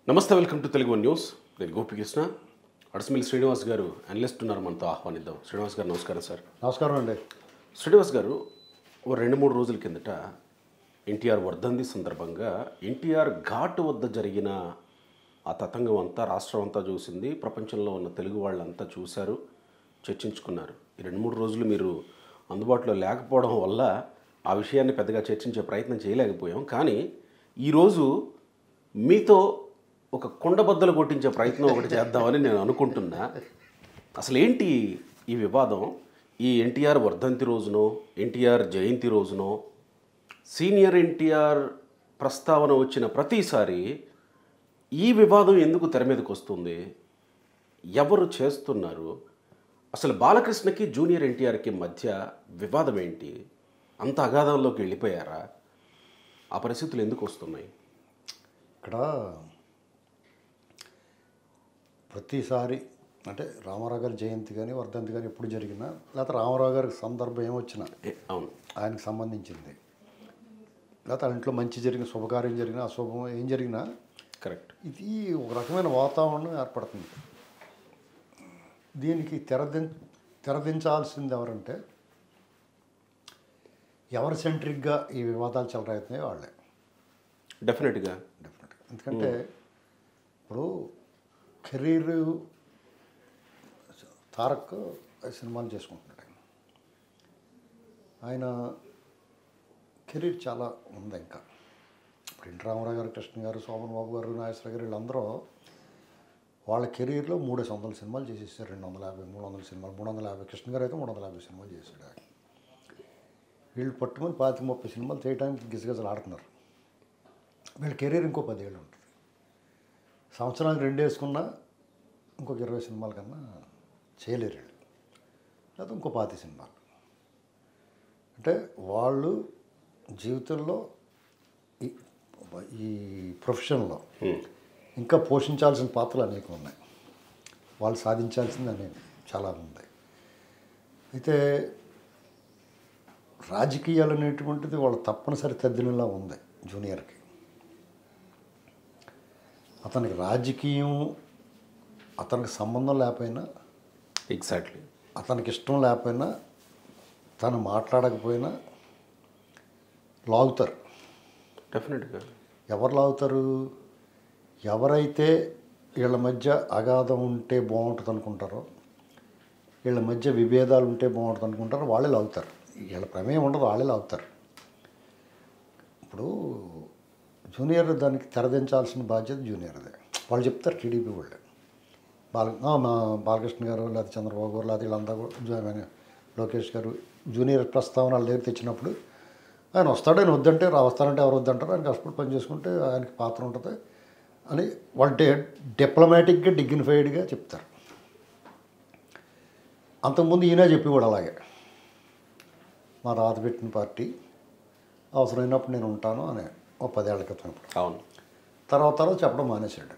నమస్తే welcome to Telugu one news నేను గోపికృష్ణ అడసమిల్లి శ్రీనివాస్ గారు అనలిస్ట్ ఉన్నారు మనతో ఆహ్వానిద్దాం శ్రీనివాస్ గారు నమస్కారం సార్ నమస్కారం అండి శ్రీనివాస్ గారు ఓ రెండు మూడు రోజుల కిందట ఎన్టీఆర్ వర్ధంతి సందర్భంగా ఎన్టీఆర్ ఘాట్ వద్ద జరిగిన ఆ తతంగం అంతా రాష్ట్రం అంతా చూసింది ప్రపంచంలో ఉన్న తెలుగు వాళ్ళంతా చూశారు చర్చించుకున్నారు ఈ రెండు మూడు రోజులు మీరు అందుబాటులో లేకపోవడం వల్ల ఆ విషయాన్ని పెద్దగా చర్చించే ప్రయత్నం చేయలేకపోయాం కానీ ఈరోజు మీతో ఒక కుండబద్దలు కొట్టించే ప్రయత్నం ఒకటి చేద్దామని నేను అనుకుంటున్నా అసలు ఏంటి ఈ వివాదం ఈ ఎన్టీఆర్ వర్ధంతి రోజునో ఎన్టీఆర్ జయంతి రోజునో సీనియర్ ఎన్టీఆర్ ప్రస్తావన వచ్చిన ప్రతిసారి ఈ వివాదం ఎందుకు తెర మీదకి వస్తుంది ఎవరు చేస్తున్నారు అసలు బాలకృష్ణకి జూనియర్ ఎన్టీఆర్కి మధ్య వివాదం ఏంటి అంత అగాధంలోకి వెళ్ళిపోయారా ఆ పరిస్థితులు ఎందుకు వస్తున్నాయి ఇక్కడ ప్రతిసారి అంటే రామారావు గారి జయంతి కానీ వర్ధంతి కానీ ఎప్పుడు జరిగినా లేకపోతే రామారావు గారికి సందర్భం ఏమొచ్చినా ఏ, అవును ఆయనకు సంబంధించింది లేకపోతే వాళ్ళ ఇంట్లో మంచి జరిగిన శుభకార్యం జరిగినా అశుభం ఏం జరిగినా కరెక్ట్ ఇది ఒక రకమైన వాతావరణం ఏర్పడుతుంది దీనికి తెరదిం తెరదించాల్సింది ఎవరంటే ఎవరు సెంట్రిక్గా ఈ వివాదాలు చెలరేగుతున్నాయో వాళ్ళే డెఫినెట్గా డెఫినెట్గా ఎందుకంటే ఇప్పుడు కెరీర్ తారక్ సినిమాలు చేసుకుంటున్నాడు ఆయన ఆయన కెరీర్ చాలా ఉంది ఇంకా ఇప్పుడు ఎన్టీ రామారావు గారు కృష్ణ గారు శోభన్ బాబు గారు నాగేశ్వర గారు వీళ్ళందరూ వాళ్ళ కెరీర్లో మూడేసి వందల సినిమాలు చేసేసారు రెండు వందల యాభై మూడు వందల సినిమాలు మూడు వందల యాభై కృష్ణ గారు అయితే మూడు వందల యాభై సినిమాలు చేశాడు ఆయన వీళ్ళు పట్టుకొని పాతి ముప్పై సినిమాలు చేయడానికి గిజగజలు ఆడుతున్నారు వీళ్ళ కెరీర్ ఇంకో పదేళ్ళు ఉంటుంది సంవత్సరానికి రెండు వేసుకున్నా ఇంకొక ఇరవై సినిమాల కన్నా చేయలేరు వీళ్ళు లేకపోతే ఇంకో పాతి సినిమాలు అంటే వాళ్ళు జీవితంలో ఈ ఈ ప్రొఫెషన్లో ఇంకా పోషించాల్సిన పాత్రలు అనేక ఉన్నాయి వాళ్ళు సాధించాల్సింది అనేవి చాలా ఉంది అయితే రాజకీయాలు అనేటువంటిది వాళ్ళ తప్పనిసరి తద్దినలా ఉంది జూనియర్కి అతనికి రాజకీయం అతనికి సంబంధం లేకపోయినా ఎగ్జాక్ట్లీ అతనికి ఇష్టం లేకపోయినా తను మాట్లాడకపోయినా లాగుతారు డెఫినెట్గా ఎవరు లాగుతారు ఎవరైతే వీళ్ళ మధ్య అగాధం ఉంటే బాగుంటుంది అనుకుంటారో వీళ్ళ మధ్య విభేదాలు ఉంటే బాగుంటుంది అనుకుంటారో వాళ్ళే లాగుతారు వీళ్ళ ప్రమేయం ఉండదు వాళ్ళే లాగుతారు ఇప్పుడు జూనియర్ దానికి తెరదించాల్సిన బాధ్యత జూనియర్దే వాళ్ళు చెప్తారు టీడీపీ వాళ్ళే బాల ఆ, మా బాలకృష్ణ గారు లేకపోతే చంద్రబాబు గారు లేకపోతే వీళ్ళంతా కూడా జూ- ఆయన లోకేష్ గారు జూనియర్ ప్రస్తావన వాళ్ళ దగ్గర తెచ్చినప్పుడు ఆయన వస్తాడు ఆయన వద్దంటే రా వస్తానంటే ఎవరు వద్దంటారు ఆయన కష్టపడి పని చేసుకుంటే ఆయనకి పాత్ర ఉంటుంది అని వాళ్ళు డే డిప్లొమాటిక్గా డిగ్నిఫైడ్గా చెప్తారు అంతకుముందు ఈయన చెప్పేవాడు అలాగే మా రాత పెట్టిన పార్టీ అవసరమైనప్పుడు నేను ఉంటాను అని ఓ పదేళ్ల క్రితం ఇప్పుడు అవును తర్వాత తర్వాత చెప్పడం మానేశాడు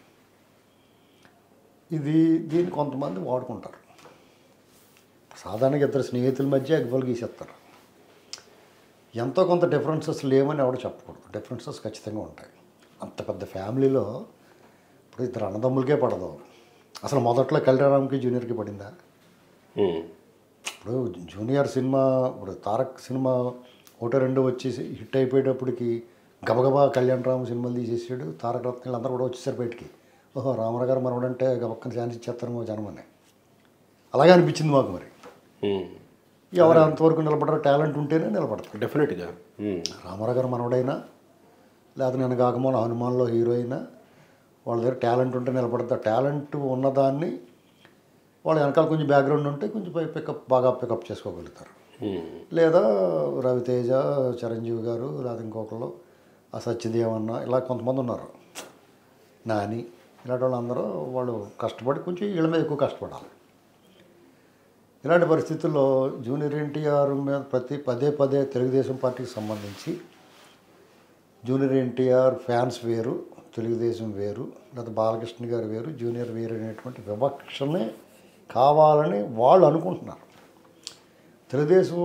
ఇది దీన్ని కొంతమంది వాడుకుంటారు సాధారణంగా ఇద్దరు స్నేహితుల మధ్య ఎగ్వల్ గీసేస్తారు ఎంతో కొంత డిఫరెన్సెస్ లేవని ఎవడు చెప్పకూడదు డిఫరెన్సెస్ ఖచ్చితంగా ఉంటాయి అంత పెద్ద ఫ్యామిలీలో ఇప్పుడు ఇద్దరు అన్నదమ్ములకే పడదు అసలు మొదట్లో కళ్యాణరామ్కి జూనియర్కి పడిందా ఉమ్. ఇప్పుడు జూనియర్ సినిమా ఇప్పుడు తారక్ సినిమా ఒకటో రెండో వచ్చేసి హిట్ అయిపోయేటప్పటికి గబగబా కళ్యాణ్ రామ్ సినిమాలు తీసేసాడు తారక రత్నాలు అందరూ కూడా వచ్చేసారు బయటికి ఓహో రామారావు గారు మనవడంటే గబక్కన ఛాన్స్ ఇచ్చేస్తారేమో జనమని అలాగే అనిపించింది మాకు మరి ఉమ్. ఎవరు అంతవరకు నిలబడరు టాలెంట్ ఉంటేనే నిలబడతారు డెఫినెట్గా ఉమ్. రామారావు గారు మనవడైనా లేకపోతే నేను కాకమో హనుమాన్లో హీరో అయినా వాళ్ళ దగ్గర టాలెంట్ ఉంటే నిలబడతారు టాలెంట్ ఉన్నదాన్ని వాళ్ళ వెనకాల కొంచెం బ్యాక్గ్రౌండ్ ఉంటే కొంచెం పికప్ బాగా పికప్ చేసుకోగలుగుతారు ఉమ్. లేదా రవితేజ చిరంజీవి గారు లేదా ఇంకొకళ్ళు ఆ సత్యదేవన్న ఇలా కొంతమంది ఉన్నారు నాని ఇలాంటి వాళ్ళందరూ వాళ్ళు కష్టపడి కొంచెం వీళ్ళ మీద ఎక్కువ కష్టపడాలి ఇలాంటి పరిస్థితుల్లో జూనియర్ ఎన్టీఆర్ మీద ప్రతి పదే పదే తెలుగుదేశం పార్టీకి సంబంధించి జూనియర్ ఎన్టీఆర్ ఫ్యాన్స్ వేరు తెలుగుదేశం వేరు లేదా బాలకృష్ణ గారు వేరు జూనియర్ వేరు అనేటువంటి వివక్షనే కావాలని వాళ్ళు అనుకుంటున్నారు తెలుగుదేశం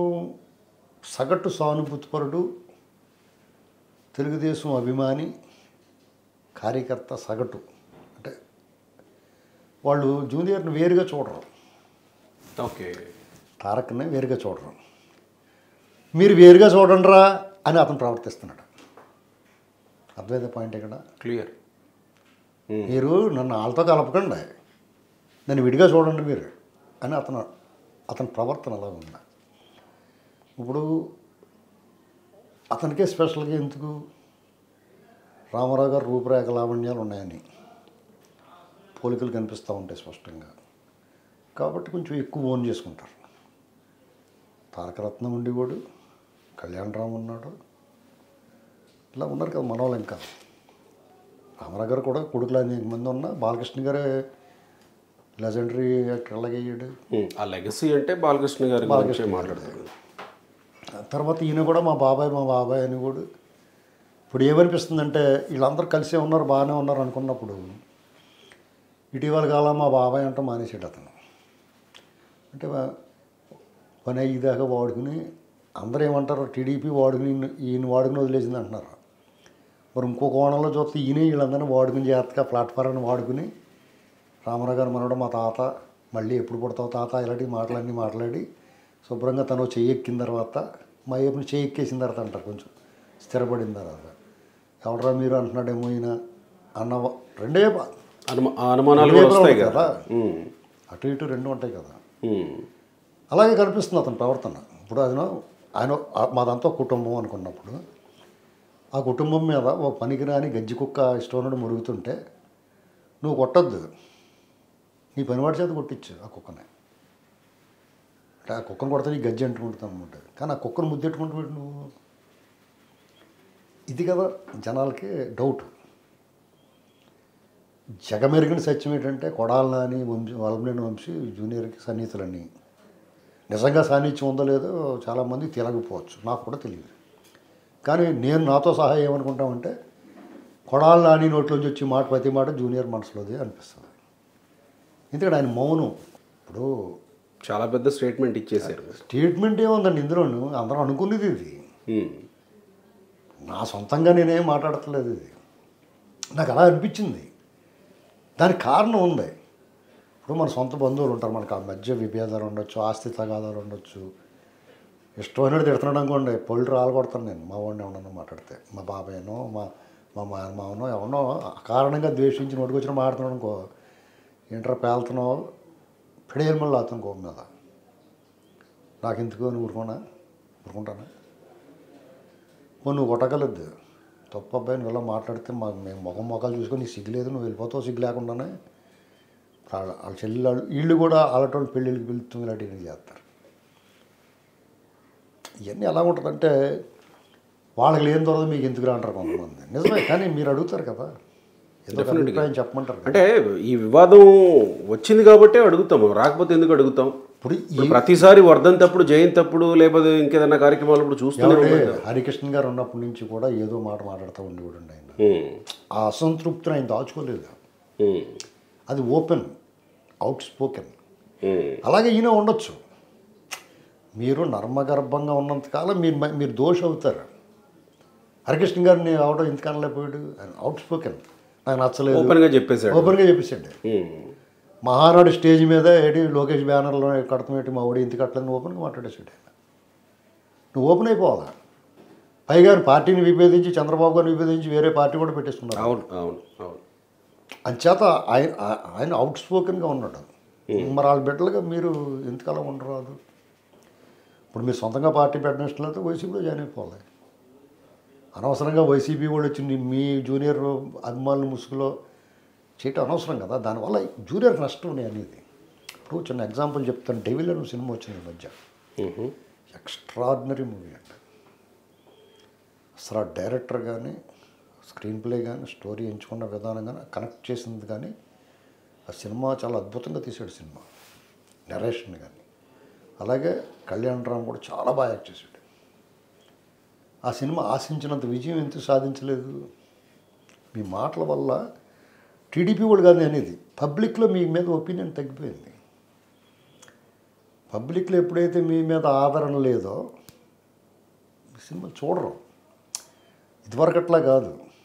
సగటు సానుభూతిపరుడు తెలుగుదేశం అభిమాని కార్యకర్త సగటు అంటే వాళ్ళు జూనియర్ని వేరుగా చూడరు ఓకే తారక్ని వేరుగా చూడరు మీరు వేరుగా చూడండిరా అని అతను ప్రవర్తిస్తున్నాడు అద్వైత పాయింట్ ఇక్కడ క్లియర్ మీరు నన్ను వాళ్ళతో కలపకండి నన్ను విడిగా చూడండి మీరు అని అతను అతని ప్రవర్తన అలా ఉంది ఇప్పుడు అతనికే స్పెషల్గా ఎందుకు రామారావు గారు రూపురేఖ లావణ్యాలు ఉన్నాయని పోలికలు కనిపిస్తూ ఉంటాయి స్పష్టంగా కాబట్టి కొంచెం ఎక్కువ ఓన్ చేసుకుంటారు తారకరత్నం ఉండేవాడు కళ్యాణరామ్ ఉన్నాడు ఇలా ఉన్నారు కదా మనవాళ్ళు ఇంకా రామారావు గారు కూడా కొడుకులు అనేక మంది ఉన్నా బాలకృష్ణ గారే లెజెండరీ యాక్టర్ అలాగే అయ్యాడు ఆ లెగసీ అంటే బాలకృష్ణ గారి గురించి మాట్లాడుతున్నాను తర్వాత ఈయన కూడా మా బాబాయ్ మా బాబాయ్ అని కూడా ఇప్పుడు ఏమనిపిస్తుందంటే వీళ్ళందరూ కలిసే ఉన్నారు బాగానే ఉన్నారు అనుకున్నప్పుడు ఇటీవల కాలం మా బాబాయ్ అంటూ మానేసాడు అతను అంటే వా- పని అయ్యేదాకా వాడుకుని అందరూ ఏమంటారు టీడీపీ వాడుకుని ఈయన వాడుకుని వదిలేసింది అంటున్నారు మరి ఇంకో కోణంలో చూస్తే ఈయన వీళ్ళందరినీ వాడుకుని జాగ్రత్తగా ప్లాట్ఫారాన్ని వాడుకుని రామారావు గారు మనవడు మా తాత మళ్ళీ ఎప్పుడు పుడతావు తాత ఇలాంటి మాటలన్నీ మాట్లాడి శుభ్రంగా తను చెయ్యి ఎక్కిన తర్వాత మా వైపుని చెయ్యి ఎక్కేసిన తర్వాత అంటారు కొంచెం స్థిరపడిన తర్వాత ఎవడరా మీరు అంటున్నాడేమో ఈయన అన్న వ- రెండే ప- అనుమా ఆ అనుమానాలు రెండు కూడా వైపులా వస్తాయి ఉంటాయి కదా కదా ఉమ్. అటు ఇటు రెండు ఉంటాయి కదా ఉమ్. అలాగే కనిపిస్తుంది అతని ప్రవర్తన ఇప్పుడు ఆయన ఆయన ఆ- మాదంతా కుటుంబం అనుకున్నప్పుడు ఆ కుటుంబం మీద ఓ పనికిరాని గజ్జి కుక్క ఇష్టం మురుగుతుంటే నువ్వు కొట్టద్దు నీ పనివాడి చేత కొట్టించు ఆ కుక్కని అంటే ఆ కుక్కను కొడితే నీ గజ్జి అంటుకుంటుంది అనమాట కానీ ఆ కుక్కను ముద్దెట్టుకుంటూ నువ్వు ఇది కదా జనాలకి డౌట్ జగమెరిగిన సత్యం ఏంటంటే కొడాల నాని వంశీ వల్మనేని వంశీ జూనియర్కి సన్నిహితులని నిజంగా సాన్నిధ్యం ఉందో లేదో చాలామంది తెలియకపోవచ్చు నాకు కూడా తెలియదు కానీ నేను నాతో సహా ఏమనుకుంటామంటే కొడాల నాని నోట్లోంచి వచ్చి మాట ప్రతి మాట జూనియర్ మనసులోది అనిపిస్తుంది ఎందుకంటే ఆయన మౌనం ఇప్పుడు చాలా పెద్ద స్టేట్మెంట్ ఇచ్చేసారు స్టేట్మెంట్ ఏముందండి ఇందులోను అందరం అనుకునేది ఇది ఉమ్. నా సొంతంగా నేనేం మాట్లాడట్లేదు ఇది నాకు అలా అనిపించింది దానికి కారణం ఉంది ఇప్పుడు మన సొంత బంధువులు ఉంటారు మనకు ఆ మధ్య విభేదాలు ఉండొచ్చు ఆస్తి తగాదాలు ఉండొచ్చు ఇష్టమైనది తిడుతున్నాడు అనుకోండి పళ్ళు రాలు కొడతాను నేను మా వాడిని ఎవరన్నా మాట్లాడితే మా బాబాయ్నో మా మా మామనో ఎవరినో కారణంగా ద్వేషించి నోటికొచ్చిన మాట్లాడుతున్నాడు అనుకో ఇంటర్ పేలుతున్నావు పిడేలు మళ్ళీ అతను కోపం మీద నాకు ఎందుకు అని ఊరుకోనా ఊరుకుంటానా పోనీ నువ్వు కొట్టగలద్దు తప్పు అబ్బాయి నువ్వు ఇలా మాట్లాడితే మా మేము ముఖం మొఖాలు చూసుకొని నీకు సిగ్గు లేదు నువ్వు వెళ్ళిపోతావు సిగ్గు లేకుండానే వాళ్ళ వాళ్ళ చెల్లి వాళ్ళు వీళ్ళు కూడా వాళ్ళటోళ్ళు పెళ్ళిళ్ళకి పిలుస్తూ ఇలాంటివి చేస్తారు ఇవన్నీ ఎలా ఉంటుందంటే వాళ్ళకి లేని దొరద మీకు ఎందుకు రా అంటారు కొంతమంది నిజమే కానీ మీరు అడుగుతారు కదా ఏదో ఒక అభిప్రాయం చెప్పమంటారు కదా అంటే ఈ వివాదం వచ్చింది కాబట్టే అడుగుతాము రాకపోతే ఎందుకు అడుగుతాం ఇప్పుడు ఈ ఇప్పుడు ప్రతిసారి వర్ధంతి అప్పుడు జయంతి అప్పుడు లేకపోతే ఇంకేదైనా కార్యక్రమాలు ఇప్పుడు చూస్తూనే ఎవరే ఉంటాం కదా. హరికృష్ణ గారు ఉన్నప్పటి నుంచి కూడా ఏదో మాట మాట్లాడుతూ ఉండేవాడు ఆయన ఉమ్. ఆ అసంతృప్తిని ఆయన దాచుకోలేదు ఉమ్. అది ఓపెన్ అవుట్ స్పోకెన్ ఉమ్. అలాగే ఈయన ఉండొచ్చు మీరు నర్మగర్భంగా ఉన్నంతకాలం మీరు మ- మీరు దోష అవుతారు హరికృష్ణ గారిని అవడం ఇంత కనలేకపోయాడు ఆయన అవుట్ స్పోకెన్ నాకు నచ్చలేదు ఓపెన్ గా చెప్పేశాడు ఓపెన్గా చెప్పేసాడు ఉమ్. మహానాడు స్టేజ్ మీద ఏంటి లోకేష్ బ్యానర్లో కడతామేంటి మా ఓడి ఇంత కట్టలేదు ఓపెన్గా మాట్లాడేసాడు ఆయన నువ్వు ఓపెన్ అయిపోవాలా పైగా పార్టీని విభేదించి చంద్రబాబు గారిని విభేదించి వేరే పార్టీ కూడా పెట్టేస్తున్నారు అవును అవును అవును అంచేత ఆయన ఆ- ఆయన అవుట్ స్పోకెన్గా ఉన్నాడు మరి వాళ్ళ బిడ్డలుగా మీరు ఎంతకాలం ఉండరాదు ఇప్పుడు మీరు సొంతంగా పార్టీ పెట్టడం ఇష్టం లేకపోతే వైసీపీలో జాయిన్ అయిపోవాలి అనవసరంగా వైసీపీ వాళ్ళు వచ్చి నీ- మీ జూనియర్ అభిమానుల ముసుగులో చేయటం అనవసరం కదా దానివల్ల జూనియర్కి నష్టం ఉన్నాయి అనేది ఇప్పుడు చిన్న ఎగ్జాంపుల్ చెప్తాను డెవిల్ అని సినిమా వచ్చింది ఈ మధ్య ఉహు. ఎక్స్ట్రాడినరీ మూవీ అండి అసలు ఆ డైరెక్టర్ కానీ స్క్రీన్ ప్లే కానీ స్టోరీ ఎంచుకున్న విధానం కానీ కనెక్ట్ చేసింది కానీ ఆ సినిమా చాలా అద్భుతంగా తీశాడు సినిమా నరేషన్ కానీ అలాగే కళ్యాణ్ రామ్ కూడా చాలా బాగా యాక్ట్ చేశాడు ఆ సినిమా ఆశించినంత విజయం ఎందుకు సాధించలేదు మీ మాటల వల్ల టీడీపీ వాళ్ళు కాదు అనేది పబ్లిక్లో మీ మీద ఒపీనియన్ తగ్గిపోయింది పబ్లిక్లో ఎప్పుడైతే మీ మీద ఆదరణ లేదో ఈ సినిమా చూడరు ఇదివరకట్లా కాదు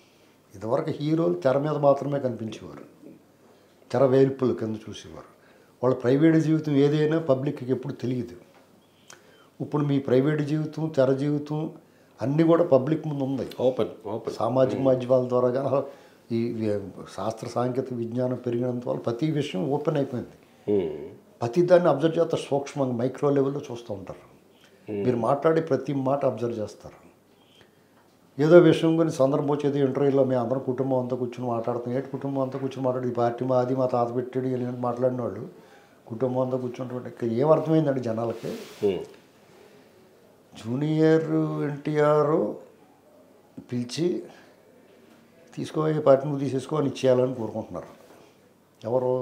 ఇదివరకు హీరోలు తెర మీద మాత్రమే కనిపించేవారు తెర వేల్పులు కింద చూసేవారు వాళ్ళ ప్రైవేట్ జీవితం ఏదైనా పబ్లిక్కి ఎప్పుడు తెలియదు ఇప్పుడు మీ ప్రైవేట్ జీవితం తెర జీవితం అన్నీ కూడా పబ్లిక్ ముందు ఉంది ఓపెన్ ఓపెన్ సామాజిక మాధ్యమాల ద్వారా కానీ అసలు ఈ ఈ శాస్త్ర సాంకేతిక విజ్ఞానం పెరిగినంత వల్ల ప్రతి విషయం ఓపెన్ అయిపోయింది ప్రతి దాన్ని అబ్జర్వ్ చేస్తారు సూక్ష్మంగా మైక్రో లెవెల్లో చూస్తూ ఉంటారు మీరు మాట్లాడే ప్రతి మాట అబ్జర్వ్ చేస్తారు ఏదో విషయం గురించి సందర్భం వచ్చేది ఇంటర్వ్యూలో మేము అందరం కుటుంబం అంతా కూర్చొని మాట్లాడుతాం ఏంటి కుటుంబం అంతా కూర్చొని మాట్లాడి ఈ పార్టీ మాది మా తాత పెట్టాడు అని మాట్లాడిన వాళ్ళు కుటుంబం అంతా కూర్చుంటే ఏం అర్థమైందండి జనాలకి జూనియర్ ఎన్టీఆర్ పిలిచి తీసుకో ఈ పార్టీ నువ్వు తీసేసుకో అని ఇచ్చేయాలని కోరుకుంటున్నారు ఎవరు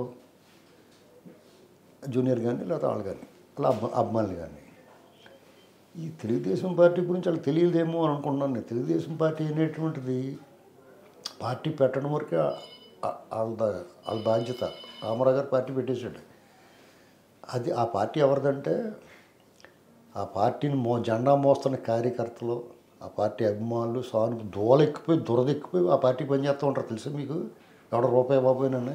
జూనియర్ కానీ లేదా వాళ్ళు కానీ అలా అబ్బ అబ్బాయిలు కానీ ఈ తెలుగుదేశం పార్టీ గురించి వాళ్ళకి తెలియదేమో అని అనుకుంటున్నాను నేను తెలుగుదేశం పార్టీ అనేటువంటిది పార్టీ పెట్టడం వరకే ఆ- వాళ్ళ వాళ్ళ బాధ్యత రామారావు గారు పార్టీ పెట్టేశాడు అది ఆ పార్టీ ఎవరిదంటే ఆ పార్టీని మో జెండా మోస్తున్న కార్యకర్తలు ఆ పార్టీ అభిమానులు సాను దోలెక్కిపోయి దురదెక్కిపోయి ఆ పార్టీ పనిచేస్తూ ఉంటారు తెలుసా మీకు ఎవడ రూపాయి బాబోయినని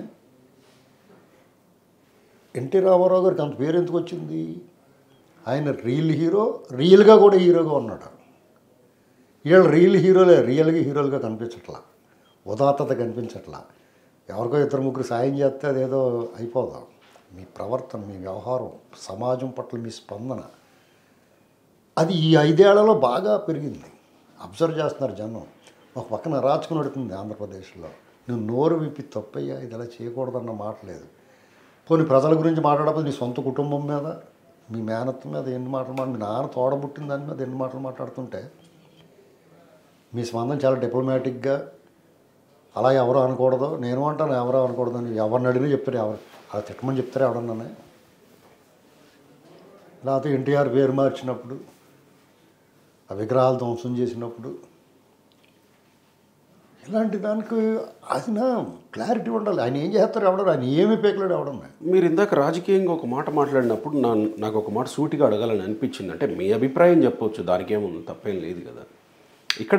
ఎన్టీ రామారావు గారికి అంత పేరు ఎందుకు వచ్చింది ఆయన రియల్ హీరో రియల్గా కూడా హీరోగా ఉన్నాడు వీళ్ళు రియల్ హీరోలే రియల్గా హీరోలుగా కనిపించట్లా ఉదాత్తత కనిపించట్లా ఎవరికో ఇద్దరు ముగ్గురు సాయం చేస్తే అదేదో అయిపోదాం మీ ప్రవర్తన మీ వ్యవహారం సమాజం పట్ల మీ స్పందన అది ఈ ఐదేళ్లలో బాగా పెరిగింది అబ్జర్వ్ చేస్తున్నారు జనం ఒక పక్కన రాచుకుని నడుతుంది ఆంధ్రప్రదేశ్లో నువ్వు నోరు విప్పి తప్పయ్యా ఇది అలా చేయకూడదన్న మాట లేదు పోనీ ప్రజల గురించి మాట్లాడకపోతే నీ సొంత కుటుంబం మీద మీ మేనత్త మీద ఎన్ని మాటలు మాట మీ నాన్న తోడబుట్టిన దాని మీద ఎన్ని మాటలు మాట్లాడుతుంటే మీ స్పందన చాలా డిప్లొమాటిక్గా అలా ఎవరు అనకూడదు నేను అంటాను ఎవరు అనకూడదు అని ఎవరిని అడిగినా చెప్తారు ఎవరు అలా తిట్టమని చెప్తారు ఎవడన్నానే లేకపోతే ఎన్టీఆర్ పేరు మార్చినప్పుడు ఆ విగ్రహాలు ధ్వంసం చేసినప్పుడు ఇలాంటి దానికి అది నా క్లారిటీ ఉండాలి ఆయన ఏం చేస్తారు ఎవడరు ఆయన ఏమి పేకలేడు ఎవడన్నా మీరు ఇందాక రాజకీయంగా ఒక మాట మాట్లాడినప్పుడు నా నాకు ఒక మాట సూటిగా అడగాలని అనిపించింది అంటే మీ అభిప్రాయం చెప్పవచ్చు దానికేముంది తప్పేం లేదు కదా ఇక్కడ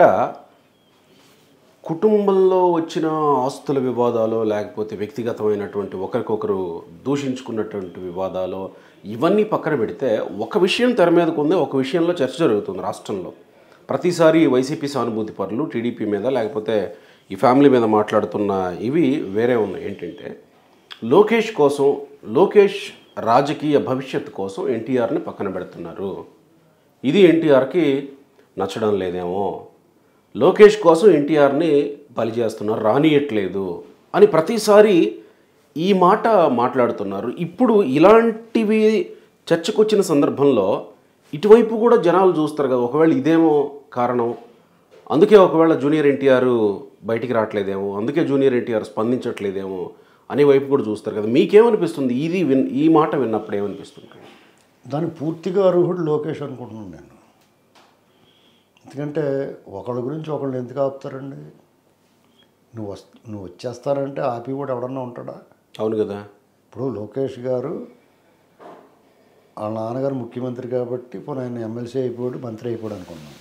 కుటుంబంలో వచ్చిన ఆస్తుల వివాదాలు లేకపోతే వ్యక్తిగతమైనటువంటి ఒకరికొకరు దూషించుకున్నటువంటి వివాదాలు ఇవన్నీ పక్కన పెడితే ఒక విషయం తెర మీదకు ఉంది ఒక విషయంలో చర్చ జరుగుతుంది రాష్ట్రంలో ప్రతిసారి వైసీపీ సానుభూతి పరులు టీడీపీ మీద లేకపోతే ఈ ఫ్యామిలీ మీద మాట్లాడుతున్న ఇవి వేరే ఉన్నాయి ఏంటంటే లోకేష్ కోసం లోకేష్ రాజకీయ భవిష్యత్తు కోసం ఎన్టీఆర్ని పక్కన పెడుతున్నారు ఇది ఎన్టీఆర్కి నచ్చడం లేదేమో లోకేష్ కోసం ఎన్టీఆర్ని బలి చేస్తున్నారు రానియట్లేదు అని ప్రతిసారి ఈ మాట మాట్లాడుతున్నారు ఇప్పుడు ఇలాంటివి చర్చకొచ్చిన సందర్భంలో ఇటువైపు కూడా జనాలు చూస్తారు కదా ఒకవేళ ఇదేమో కారణం అందుకే ఒకవేళ జూనియర్ ఎన్టీఆర్ బయటికి రావట్లేదేమో అందుకే జూనియర్ ఎన్టీఆర్ స్పందించట్లేదేమో అనే వైపు కూడా చూస్తారు కదా మీకేమనిపిస్తుంది ఇది విన్ ఈ మాట విన్నప్పుడు ఏమనిపిస్తుంది దానికి పూర్తిగా అర్హుడు లోకేష్ అనుకుంటున్నాను నేను ఎందుకంటే ఒకళ్ళ గురించి ఒకళ్ళు ఎందుకు ఆపుతారండి నువ్వు వస్ నువ్వు వచ్చేస్తారంటే ఆపి కూడా ఎవడన్నా ఉంటాడా అవును కదా ఇప్పుడు లోకేష్ గారు వాళ్ళ నాన్నగారు ముఖ్యమంత్రి కాబట్టి ఇప్పుడు ఆయన ఎమ్మెల్సీ అయిపోయాడు మంత్రి అయిపోయాడు అనుకున్నాం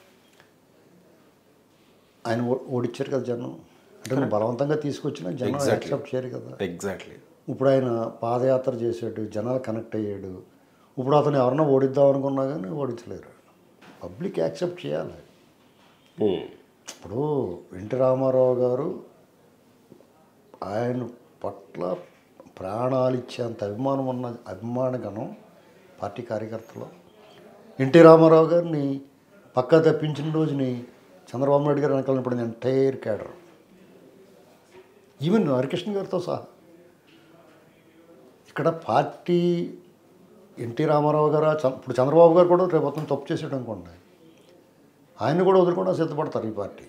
ఆయన ఓ- ఓడిచ్చారు కదా జనం అంటే నువ్వు బలవంతంగా తీసుకొచ్చినా జనం Exactly. యాక్సెప్ట్ చేయరు కదా ఎగ్జాక్ట్లీ ఇప్పుడు ఆయన పాదయాత్ర చేసాడు జనాలు కనెక్ట్ అయ్యాడు ఇప్పుడు అతను ఎవరన్నా ఓడిద్దాం అనుకున్నా కానీ ఓడించలేరు పబ్లిక్ యాక్సెప్ట్ చేయాలి ఇప్పుడు ఎన్టీ రామారావు గారు ఆయన పట్ల ప్రాణాలు ఇచ్చేంత అభిమానం ఉన్న అభిమాన గణం పార్టీ కార్యకర్తలు ఎన్టీ రామారావు గారిని పక్కా తప్పించిన రోజుని చంద్రబాబు నాయుడు గారు వెనకాల పడింది ఎంటైర్ క్యాడర్ ఈవెన్ హరికృష్ణ గారితో సహా ఇక్కడ పార్టీ ఎన్టీ రామారావు గారు చ- ఇప్పుడు చంద్రబాబు గారు కూడా రేపు మొత్తం తప్పు చేసాడు అనుకోండి ఆయన కూడా వదులుకుండా సిద్ధపడతారు ఈ పార్టీ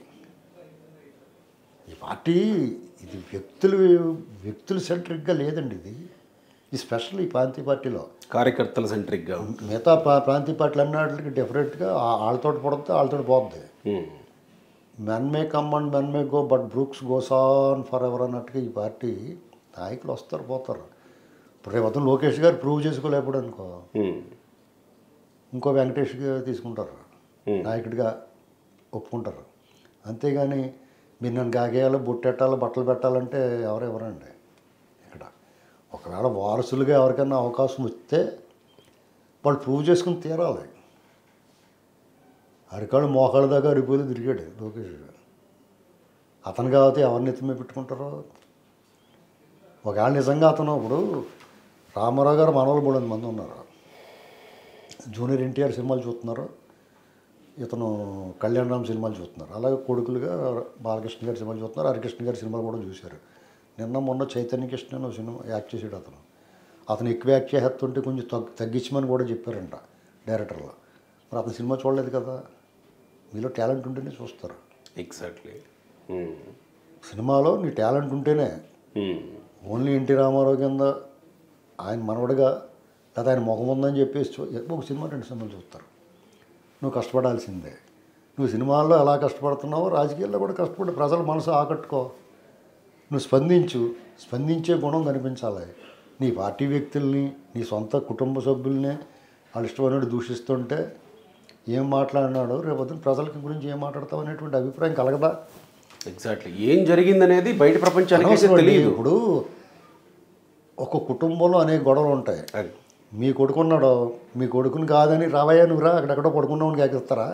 ఈ పార్టీ ఇది వ్యక్తులు వ్యక్తులు సెంట్రిక్గా లేదండి ఇది ఈ స్పెషల్ ఈ ప్రాంతీయ పార్టీలో కార్యకర్తల సెంట్రిక్గా మిగతా ప్రా- ప్రాంతీయ పార్టీలు అన్నిటికి డిఫరెంట్గా వాళ్ళతో పడితే వాళ్ళతో పోద్ది men may come and men may go but brooks goes on forever అన్నట్టుగా ఈ పార్టీ నాయకులు వస్తారు పోతారు ఇప్పుడు రేపు అతను లోకేష్ గారు ప్రూవ్ చేసుకోలేకపోయాడు అనుకో ఇంకో వెంకటేష్ గారు తీసుకుంటారు నాయకుడిగా ఒప్పుకుంటారు అంతేగాని మీరు నన్ను కాకేయాలి బొట్టెట్టాలి బట్టలు పెట్టాలంటే ఎవరు ఎవరండి ఇక్కడ ఒకవేళ వారసులుగా ఎవరికైనా అవకాశం వస్తే వాళ్ళు ప్రూవ్ చేసుకుని తీరాలి అరికాళ్ళు మోకాళ్ళ దాకా అరిపోయి తిరిగాడు లోకేష్ అతను కాబట్టి ఎవరిని ఎత్తిమే పెట్టుకుంటారో ఒకవేళ నిజంగా అతను ఇప్పుడు రామారావు గారు మనవలు మూడు మంది ఉన్నారు జూనియర్ ఎన్టీఆర్ సినిమాలు చూస్తున్నారు ఇతను కళ్యాణ్ రామ్ సినిమాలు చూస్తున్నారు అలాగే కొడుకులుగా బాలకృష్ణ గారి సినిమాలు చూస్తున్నారు హరికృష్ణ గారి సినిమాలు కూడా చూశారు నిన్న మొన్న చైతన్య కృష్ణ అని ఒక సినిమా యాక్ట్ చేసాడు అతను అతను ఎక్కువ యాక్ట్ చేస్తుంటే కొంచెం తగ్గు తగ్గించమని కూడా చెప్పారంట డైరెక్టర్లో మరి అతను సినిమా చూడలేదు కదా మీలో టాలెంట్ ఉంటేనే చూస్తారు ఎగ్జాక్ట్లీ సినిమాలో నీ టాలెంట్ ఉంటేనే ఓన్లీ ఎన్టీ రామారావు కింద ఆయన మనవడిగా లేదా ఆయన ముఖం ఉందని చెప్పేసి చూ- ఒక సినిమా రెండు సినిమాలు చూస్తారు నువ్వు కష్టపడాల్సిందే నువ్వు సినిమాల్లో ఎలా కష్టపడుతున్నావో రాజకీయాల్లో కూడా కష్టపడి ప్రజల మనసు ఆకట్టుకో నువ్వు స్పందించు స్పందించే గుణం కనిపించాలి నీ పార్టీ వ్యక్తుల్ని నీ సొంత కుటుంబ సభ్యుల్ని వాళ్ళు ఇష్టమైనట్టు దూషిస్తుంటే ఏం మాట్లాడినాడో రేపొద్దున ప్రజలకి గురించి ఏం మాట్లాడతావు అనేటువంటి అభిప్రాయం కలగదా ఎగ్జాక్ట్లీ ఏం జరిగిందనేది బయట ప్రపంచానికి అయితే అనవసరం అండి. తెలియదు ఇప్పుడు ఒక కుటుంబంలో అనేక గొడవలు ఉంటాయి అది మీ కొడుకున్నాడు మీ కొడుకుని కాదని రావయ్యా నువ్వు రా అక్కడెక్కడో పడుకున్నావు కేకిస్తారా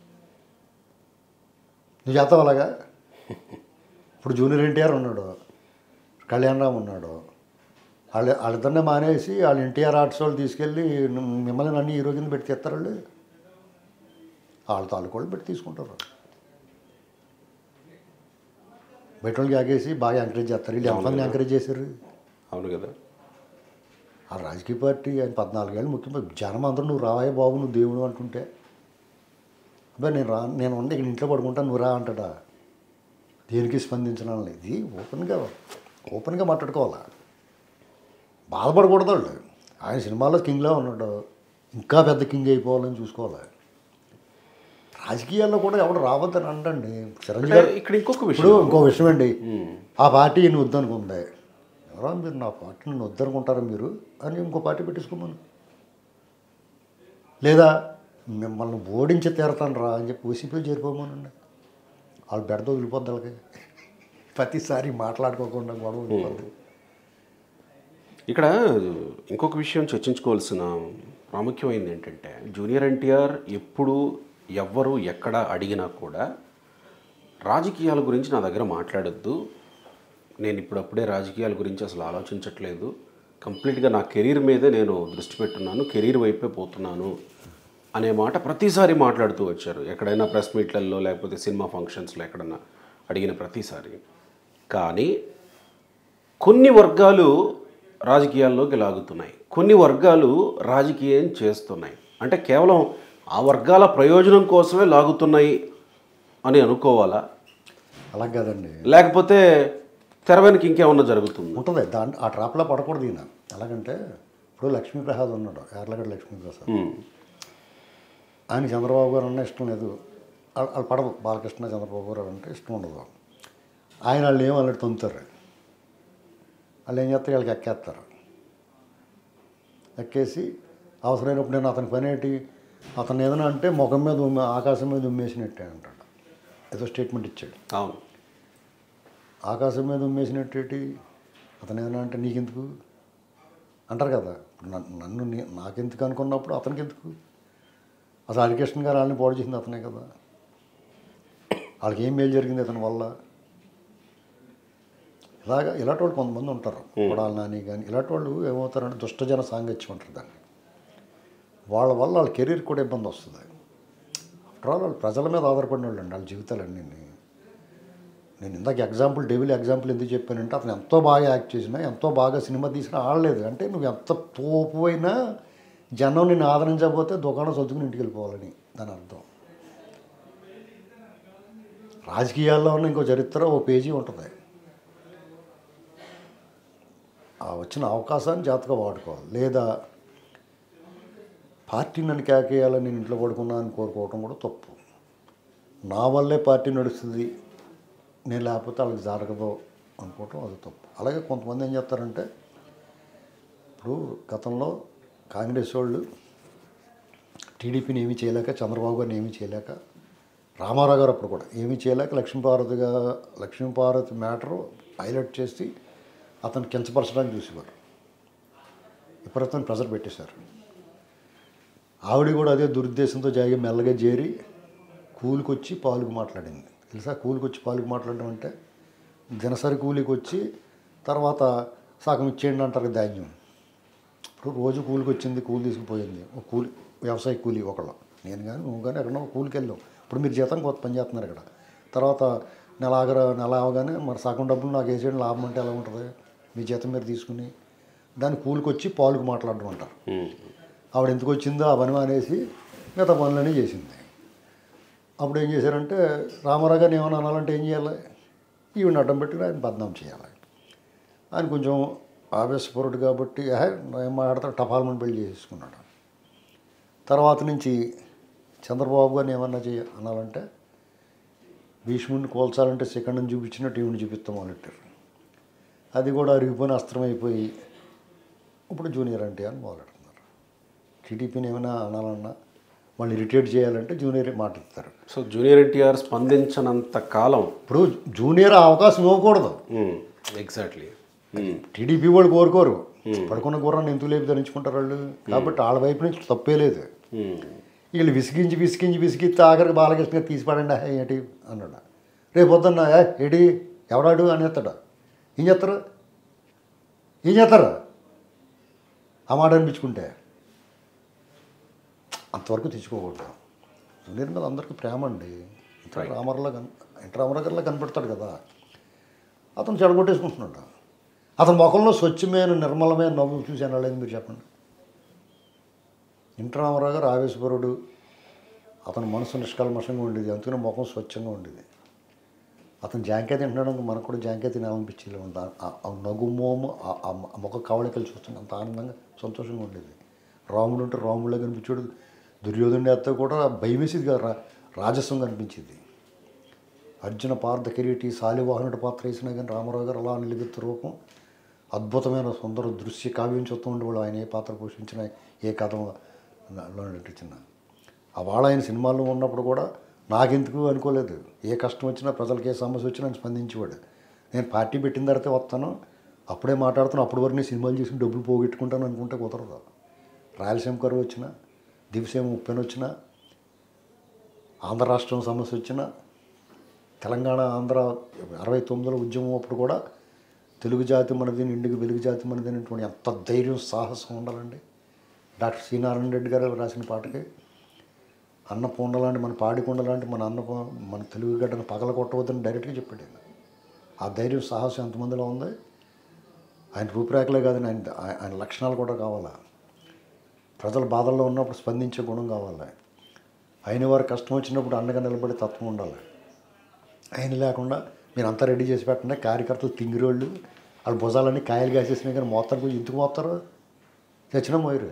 నువ్వు చేస్తావు అలాగా ఇప్పుడు జూనియర్ ఎన్టీఆర్ ఉన్నాడు కళ్యాణ్ రామ్ ఉన్నాడు వాళ్ళ వాళ్ళిద్దరినే మానేసి వాళ్ళు ఎన్టీఆర్ ఆర్ట్స్ వాళ్ళు తీసుకెళ్ళి మిమ్మల్ని నన్ను హీరో కింద పెట్టి తెస్తారు వాళ్ళు వాళ్ళ తాలూకోళ్ళు పెట్టి తీసుకుంటారు బయట వాళ్ళకి ఆగేసి బాగా ఎంకరేజ్ చేస్తారు వీళ్ళు ఎంతమంది ఎంకరేజ్ చేశారు అవును కదా ఆ రాజకీయ పార్టీ ఆయన పద్నాలుగేళ్ళు ముఖ్యమంత్రి జనం అందరూ నువ్వు రావాయ బాబు నువ్వు దేవుడు అంటుంటే అబ్బాయి నేను రా నేను ఉండి ఇక్కడ ఇంట్లో పడుకుంటాను నువ్వు రా అంటాడా దేనికి స్పందించడం లేదు ఇది ఓపెన్గా ఓపెన్గా మాట్లాడుకోవాలా బాధపడకూడదు వాళ్ళు ఆయన సినిమాలో కింగ్లా ఉన్నాడు ఇంకా పెద్ద కింగ్ అయిపోవాలని చూసుకోవాలి రాజకీయాల్లో కూడా ఎవడు రావద్దని అంటండి చిరంజీవి అంటే గారు ఇక్కడ ఇంకొక ఇప్పుడు విషయం ఇంకో విషయం అండి ఆ పార్టీ ఈయన వద్దనుకుంది ఎవరో మీరు నా పార్టీని వద్దనుకుంటారా మీరు అని ఇంకో పార్టీ పెట్టేసుకోమను లేదా మిమ్మల్ని ఓడించి తీరతాను రా అని చెప్పి ఓసీపీలు చేరిపోమనండి వాళ్ళు బెడతో వదిలిపోద్ది వాళ్ళకి ప్రతిసారి మాట్లాడుకోకుండా గొడవ వదిలిపోద్ది ఇక్కడ ఇంకొక విషయం చర్చించుకోవాల్సిన ప్రాముఖ్యమైనది ఏంటంటే జూనియర్ ఎన్టీఆర్ ఎప్పుడు ఎవ్వరు ఎక్కడ అడిగినా కూడా రాజకీయాల గురించి నా దగ్గర మాట్లాడొద్దు నేను ఇప్పుడప్పుడే రాజకీయాల గురించి అసలు ఆలోచించట్లేదు కంప్లీట్గా నా కెరీర్ మీదే నేను దృష్టి పెట్టున్నాను కెరీర్ వైపే పోతున్నాను అనే మాట ప్రతిసారి మాట్లాడుతూ వచ్చారు ఎక్కడైనా ప్రెస్ మీట్లలో లేకపోతే సినిమా ఫంక్షన్స్లో ఎక్కడన్నా అడిగిన ప్రతిసారి కానీ కొన్ని వర్గాలు రాజకీయాల్లోకి లాగుతున్నాయి కొన్ని వర్గాలు రాజకీయం చేస్తున్నాయి అంటే కేవలం ఆ వర్గాల ప్రయోజనం కోసమే లాగుతున్నాయి అని అనుకోవాలా అలా కాదండి లేకపోతే తెర వెనక ఇంకేమన్నా జరుగుతుందా ఉంటుంది దాని ఆ ట్రాప్లో పడకూడదు ఈయన ఎలాగంటే ఇప్పుడు లక్ష్మీప్రసాద్ ఉన్నాడు యార్లగడ్డ లక్ష్మీప్రసాద్ ఉమ్, ఆయన చంద్రబాబు గారు అన్న ఇష్టం లేదు వాళ్ళ వాళ్ళ పడదు బాలకృష్ణ చంద్రబాబు గారు అంటే ఇష్టం ఉండదు ఆయన వాళ్ళు ఏం వాళ్ళకి తొంతారు వాళ్ళు ఏం చేస్తారు వాళ్ళకి ఎక్కేస్తారు ఎక్కేసి అవసరమైనప్పుడు నేను అతని పని ఏంటి అతను ఏదైనా అంటే ముఖం మీద ఉమ్మే ఆకాశం మీద ఉమ్మేసినట్టే అంటాడు ఏదో స్టేట్మెంట్ ఇచ్చాడు అవును ఆకాశం మీద ఉమ్మేసినట్టేటి అతను ఏదైనా అంటే నీకెందుకు అంటారు కదా ఇప్పుడు నన్ను నన్ను నే- నాకెందుకు అనుకున్నప్పుడు అతనికి ఎందుకు అసలు హరికృష్ణ గారు వాళ్ళని పాడు చేసింది అతనే కదా వాళ్ళకి ఏం మేలు జరిగింది అతని వల్ల ఇలాగా ఇలాంటి వాళ్ళు కొంతమంది ఉంటారు కొడాలి నాని కానీ ఇలాంటి వాళ్ళు ఏమవుతారంటే దుష్టజన సాంగత్యం అంటారు దాన్ని వాళ్ళ వల్ల వాళ్ళ కెరీర్ కూడా ఇబ్బంది వస్తుంది ఆఫ్టర్ ఆల్ వాళ్ళు ప్రజల మీద ఆధారపడిన వాళ్ళు అండి వాళ్ళ జీవితాలన్నీ నేను ఇందాక ఎగ్జాంపుల్ డెవిల్ ఎగ్జాంపుల్ ఎందుకు చెప్పానంటే అతను ఎంతో బాగా యాక్ట్ చేసినా ఎంతో బాగా సినిమా తీసినా ఆడలేదు అంటే నువ్వు ఎంత తోపు అయినా జనం నిన్ను ఆదరించకపోతే దుకాణం సర్దుకుని ఇంటికి వెళ్ళిపోవాలని దాని అర్థం రాజకీయాల్లో ఉన్న ఇంకో చరిత్ర ఓ పేజీ ఉంటుంది ఆ వచ్చిన అవకాశాన్ని జాతగా వాడుకోవాలి లేదా పార్టీ నన్ను కేకేయాలని నేను ఇంట్లో పడుకున్నా అని కోరుకోవటం కూడా తప్పు నా వల్లే పార్టీ నడుస్తుంది నేను లేకపోతే వాళ్ళకి జరగదు అనుకోవటం అది తప్పు అలాగే కొంతమంది ఏం చేస్తారంటే ఇప్పుడు గతంలో కాంగ్రెస్ వాళ్ళు టీడీపీని ఏమీ చేయలేక చంద్రబాబు గారిని ఏమీ చేయలేక రామారావు గారు అప్పుడు కూడా ఏమీ చేయలేక లక్ష్మీపార్వతిగా లక్ష్మీపార్వతి మ్యాటరు హైలైట్ చేసి అతను కించపరచడానికి చూసేవారు విపరీతం ప్రెజర్ పెట్టేశారు ఆవిడ కూడా అదే దురుద్దేశంతో జాగి మెల్లగా చేరి కూలికొచ్చి పాలుకు మాట్లాడింది తెలుసా కూలికొచ్చి పాలుకు మాట్లాడడం అంటే దినసరి కూలికి వచ్చి తర్వాత సగం ఇచ్చేయండి అంటారు ధాన్యం ఇప్పుడు రోజు కూలికి వచ్చింది కూలి తీసుకుపోయింది ఒక కూలి వ్యవసాయ కూలి ఒకళ్ళు నేను కానీ నువ్వు కానీ ఎక్కడో కూలికి వెళ్ళాం ఇప్పుడు మీరు జీతం కొత్త పని చేస్తున్నారు ఇక్కడ తర్వాత నెల ఆగర నెల అవగానే మరి సగం డబ్బులు నాకు వేసేయండి లాభం అంటే ఎలా ఉంటుంది మీ జీతం మీరు తీసుకుని దాన్ని కూలికి వచ్చి పాలుకు మాట్లాడడం అంటారు ఉమ్. ఆవిడ ఎందుకు వచ్చిందో ఆ పని మానేసి మిగతా పనులన్నీ చేసింది అప్పుడు ఏం చేశారంటే రామారావు గారిని ఏమైనా అనాలంటే ఏం చేయాలి ఈవిని అడ్డం పెట్టి ఆయన బద్నాం చేయాలి ఆయన కొంచెం ఆవేశపరుడు కాబట్టి "ఏహే, ఏం మాట్లాడతాడు టపాల్మని పెళ్లి చేసుకున్నాడు తర్వాత నుంచి చంద్రబాబు గారిని ఏమన్నా చేయ అనాలంటే భీష్ముడిని కోల్చాలంటే సెకండ్ని చూపించినట్టు ఈవిని చూపిస్తాం మొదలెట్టారు అది కూడా అరిగిపోయిన అస్త్రం అయిపోయి ఇప్పుడు జూనియర్ అంటే అని మొదలెడుతున్నారు టీడీపీని ఏమైనా అనాలన్నా మళ్ళీ రిటైర్ చేయాలంటే జూనియర్ మాట్లాడతారు సో జూనియర్ ఎన్టీఆర్ స్పందించనంత కాలం ఇప్పుడు జూనియర్ ఆ అవకాశం ఇవ్వకూడదు ఎగ్జాక్ట్లీ టీడీపీ వాళ్ళు కోరుకోరు పడుకున్న గుర్రాన్ని ఎందుకు లేపి ధరించుకుంటారు వాళ్ళు కాబట్టి వాళ్ళ వైపు నుంచి తప్పే లేదు వీళ్ళు విసిగించి విసిగించి విసిగిస్తే ఆఖరికి బాలకృష్ణ గారు తీసిపడండి "హే, ఏంటి అన్నాడు రేపు పొద్దున్న "ఏ, ఏడి ఎవడాడు అని ఎత్తాడు ఏం చేస్తారు ఏం చేస్తారు ఆ మాట అనిపించుకుంటే అంతవరకు తెచ్చుకోకూడదు జూనియర్ మీద అందరికీ ప్రేమ అండి ఇంటర్ రామారావులో కన్ ఇంటర్ రామారావు గారిలో కనపెడతాడు కదా అతను చెడగొట్టేసుకుంటున్నాడు అతని ముఖంలో స్వచ్ఛమైన నిర్మలమైన నవ్వు చూశాను లేదు మీరు చెప్పండి ఇంటర్ రామారావు గారు ఆవేశపరుడు అతని మనసు నిష్కల్మషంగా ఉండేది అందుకని ముఖం స్వచ్ఛంగా ఉండేది అతను జాంకాయ తింటున్నాడు మనకు కూడా జాంకాయ తినాలనిపించేది ఉంది ఆ- ఆ- ఆ నగు మోము ఆ- ఆ ముఖ కవళికలు చూస్తుంటే అంత ఆనందంగా సంతోషంగా ఉండేది రాముడు అంటే రాముడిలా కనిపించాడు దుర్యోధనుడి అత్త కూడా భయం వేసేది కదా రా రాజస్వం కనిపించేది అర్జున పార్థ కిరీటి శాలివాహనుడి పాత్ర వేసినా కానీ రామారావు గారు అలా నిలబెత్తే రూపం అద్భుతమైన సుందర దృశ్య కావ్యం చూస్తూ ఉండేవాళ్ళు ఆయన ఏ పాత్ర పోషించిన ఏ కథలో నటించిన ఆ వాళ్ళ ఆయన సినిమాల్లో ఉన్నప్పుడు కూడా నాకెందుకు అనుకోలేదు ఏ కష్టం వచ్చినా ప్రజలకి ఏ సమస్య వచ్చినా ఆయన స్పందించేవాడు నేను పార్టీ పెట్టిన తర్వాత వస్తాను అప్పుడే మాట్లాడుతాను అప్పటి వరకు నేను సినిమాలు చేసి డబ్బులు పోగొట్టుకుంటాను అనుకుంటే కుదరదు రాయలసీమ కరువు వచ్చినా దివిసీమ ఉప్పెన వచ్చినా ఆంధ్ర రాష్ట్రం సమస్య వచ్చినా తెలంగాణ ఆంధ్ర అరవై తొమ్మిదిలో ఉద్యమం అప్పుడు కూడా తెలుగు జాతి మనది నిండుకు వెలుగు జాతి మనది అనేటువంటి ఎంత ధైర్యం సాహసం ఉండాలండి డాక్టర్ సి నారాయణ రెడ్డి గారు రాసిన పాటకి అన్నపూర్ణ లాంటి మన పాడికొండ లాంటి మన అన్న మన తెలుగు గడ్డను పగల కొట్టవద్దని డైరెక్ట్గా చెప్పాడు ఆయన ఆ ధైర్యం సాహసం ఎంతమందిలో ఉంది ఆయన రూపురేఖలే కాదని ఆయన ఆయన లక్షణాలు కూడా కావాలా ప్రజల బాధల్లో ఉన్నప్పుడు స్పందించే గుణం కావాలి అయిన వారు కష్టం వచ్చినప్పుడు అండగా నిలబడే తత్వం ఉండాలి ఆయన లేకుండా మీరు అంతా రెడీ చేసి పెట్టండి కార్యకర్తలు తింగిరోళ్ళు వాళ్ళ భుజాలన్నీ కాయలు కాసేసినా కానీ మోస్తారు పోయి ఎందుకు మోస్తారు తెచ్చిన మోయరు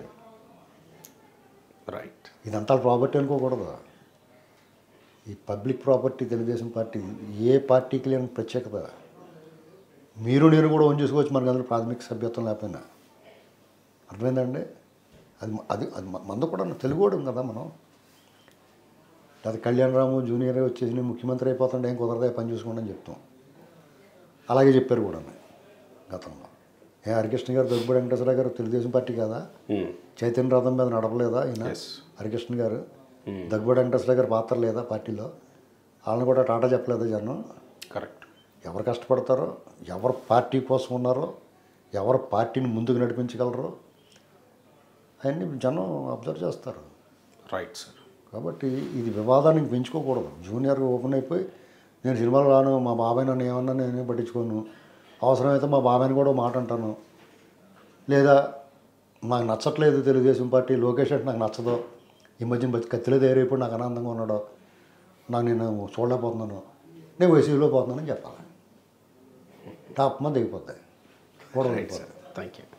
రైట్ ఇదంతా ప్రాపర్టీ అనుకోకూడదు ఈ పబ్లిక్ ప్రాపర్టీ తెలుగుదేశం పార్టీ ఏ పార్టీకి లేని ప్రత్యేకత మీరు నేను కూడా ఓన్ చేసుకోవచ్చు మనకి అందులో ప్రాథమిక సభ్యత్వం లేకపోయినా అర్థమైందండి అది అది అది మ- మంద కూడా తెలుగు కూడా ఉంది కదా మనం లేదా కళ్యాణ్ రాము జూనియర్ వచ్చేసి నేను ముఖ్యమంత్రి అయిపోతుండే ఏం కుదరదా పని చూసుకోండి అని చెప్తాం అలాగే చెప్పారు కూడా గతంలో ఏ హరికృష్ణ గారు దగ్గుబడి వెంకటేశ్వర గారు తెలుగుదేశం పార్టీ కదా చైతన్య రథం మీద నడపలేదా ఈయన Yes. హరికృష్ణ గారు దగ్గుబడి వెంకటేశ్వర గారు పాత్ర లేదా పార్టీలో వాళ్ళని కూడా టాటా చెప్పలేదా జనం కరెక్ట్ ఎవరు కష్టపడతారో ఎవరు పార్టీ కోసం ఉన్నారో ఎవరు పార్టీని ముందుకు నడిపించగలరో అవన్నీ జనం అబ్జర్వ్ చేస్తారు రైట్ సార్ కాబట్టి ఇది వివాదానికి పెంచుకోకూడదు జూనియర్ ఓపెన్ అయిపోయి నేను సినిమాలు రాను మా బాబాయ్ నన్ను ఏమన్నా నేను పట్టించుకోను అవసరమైతే మా బాబాయ్ని కూడా ఒక మాట అంటాను లేదా నాకు నచ్చట్లేదు తెలుగుదేశం పార్టీ లోకేష్ అంటే నాకు నచ్చదు ఈ మధ్యన బతి కత్తిలో తయారైపోయి నాకు ఆనందంగా ఉన్నాడు నాకు నేను చూడలేకపోతున్నాను నేను వైసీపీలో పోతున్నానని చెప్పాలి టాప్ మంది దిగిపోతాయి కూడా రైట్ సార్ థ్యాంక్ యూ